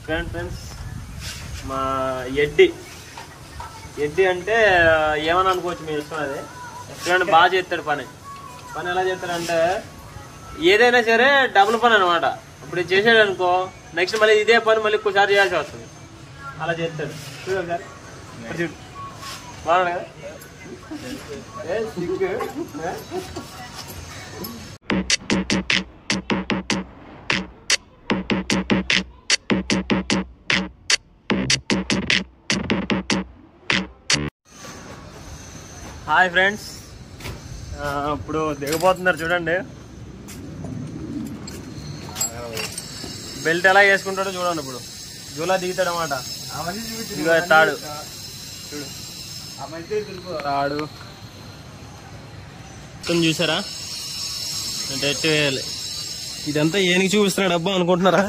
Friend friends మా ఎడ్డి ఎడ్డి అంటే ఏమని అనుకోవచ్చు మీ ఇష్టం అది చూడండి బాగా చేస్తాడు పని పని ఎలా చేస్తాడంటే ఏదైనా సరే డబుల్ పని అనమాట ఇప్పుడు ఇది చేసాడు అనుకో నెక్స్ట్ మళ్ళీ ఇదే పని మళ్ళీ ఇంకోసారి చేయాల్సి వస్తుంది అలా చేస్తాడు చూడు సార్ చూడు బాగున్నాడు కదా ఏ, సిగ్గు. ఏ? హాయ్ ఫ్రెండ్స్ ఇప్పుడు దిగబోతున్నారు చూడండి బెల్ట్ ఎలా వేసుకుంటాడో చూడండి ఇప్పుడు జూలా దిగుతాడు అనమాట ఇదిగో తాడు చూడు తాడు కొంచెం చూసారా అంటే ఎట్టు వేయాలి ఇదంతా ఏనికి చూపిస్తున్నాడు అబ్బా అనుకుంటున్నారా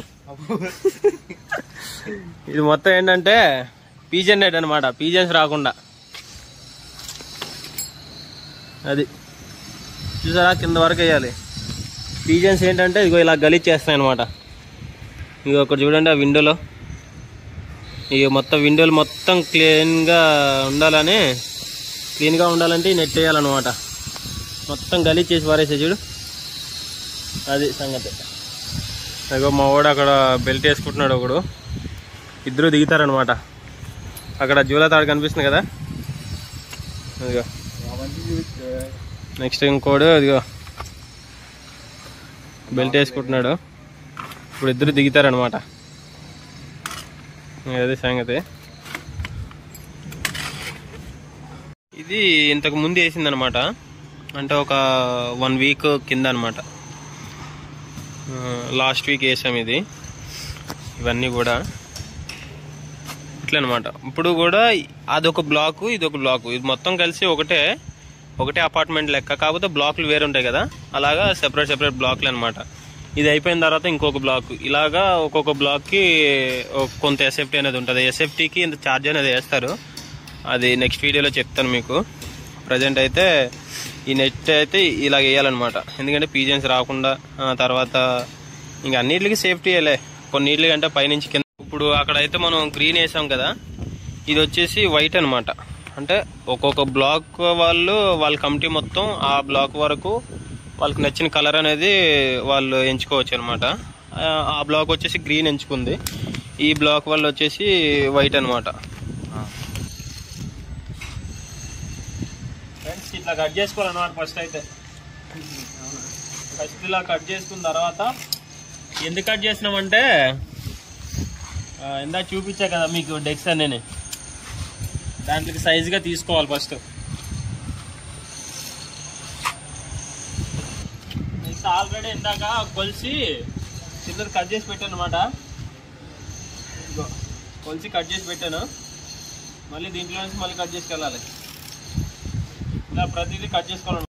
ఇది మొత్తం ఏంటంటే పీజన్ నెట్ అనమాట పీజన్స్ రాకుండా అది చూసారా కింద వరకు వేయాలి పీజన్స్ ఏంటంటే ఇగో ఇలా గలీజ్ చేస్తాయి అనమాట ఇగో ఒకటి చూడండి ఆ విండోలో ఇక మొత్తం విండోలు మొత్తం క్లీన్గా ఉండాలని క్లీన్గా ఉండాలంటే ఈ నెట్ వేయాలన్నమాట మొత్తం గలీజ్ చేసి పారేసే చూడు అది సంగతి ఇగో మా వాడు అక్కడ బెల్ట్ వేసుకుంటున్నాడు ఒకడు ఇద్దరు దిగుతారనమాట అక్కడ జూలా తాడు కనిపిస్తుంది కదా ఇదిగో నెక్స్ట్ ఇంకోడు ఇదిగో బెల్ట్ వేసుకుంటున్నాడు ఇప్పుడు ఇద్దరు దిగుతారనమాట అదే సంగతి ఇది ఇంతకు ముందు వేసిందనమాట అంటే ఒక వన్ వీక్ కింద అనమాట లాస్ట్ వీక్ వేసాం ఇది ఇవన్నీ కూడా ఇట్లా అనమాట ఇప్పుడు కూడా అదొక బ్లాక్ ఇది ఒక బ్లాక్ ఇది మొత్తం కలిసి ఒకటే ఒకటే అపార్ట్మెంట్ లెక్క కాకపోతే బ్లాక్లు వేరే ఉంటాయి కదా అలాగా సెపరేట్ సెపరేట్ బ్లాక్లు అనమాట ఇది అయిపోయిన తర్వాత ఇంకొక బ్లాక్ ఇలాగా ఒక్కొక్క బ్లాక్కి ఒక- కొంత ఎస్ఎఫ్టీ అనేది ఉంటుంది ఎస్ఎఫ్టీకి ఇంత ఛార్జ్ అనేది వేస్తారు అది నెక్స్ట్ వీడియోలో చెప్తాను మీకు ప్రజెంట్ అయితే ఈ నెట్ అయితే ఇలా వేయాలన్నమాట ఎందుకంటే పీజన్స్ రాకుండా ఆ తర్వాత ఇంకా అన్నిటికి సేఫ్టీ వేయలే కొన్నిటికి అంటే పైనుంచి కింద ఇప్పుడు అక్కడ అయితే మనం గ్రీన్ వేసాం కదా ఇది వచ్చేసి వైట్ అన్నమాట అంటే ఒక్కొక్క బ్లాక్ వాళ్ళు వాళ్ళ కమిటీ మొత్తం ఆ బ్లాక్ వరకు వాళ్ళకి నచ్చిన కలర్ అనేది వాళ్ళు ఎంచుకోవచ్చు అనమాట ఆ బ్లాక్ వచ్చేసి గ్రీన్ ఎంచుకుంది ఈ బ్లాక్ వాళ్ళు వచ్చేసి వైట్ అనమాట ఫ్రెండ్స్ ఇట్లా కట్ చేసుకోవాలన్నమాట ఫస్ట్ అయితే ఫస్ట్ ఇలా కట్ చేసుకున్న తర్వాత ఎందుకు కట్ చేసినామంటే ఆ, ఇందాక చూపించా కదా మీకు డెక్స్ అన్నీ దాంట్లోకి సైజుగా తీసుకోవాలి ఫస్ట్ నెక్స్ట్ ఆల్రెడీ ఇందాక కొలిసి చిన్నది కట్ చేసి పెట్టాను అనమాట కొలిసి కట్ చేసి పెట్టాను మళ్ళీ దీంట్లో నుంచి మళ్ళీ కట్ చేసుకెళ్ళాలి ఇలా ప్రతిదీ కట్ చేసుకోవాలి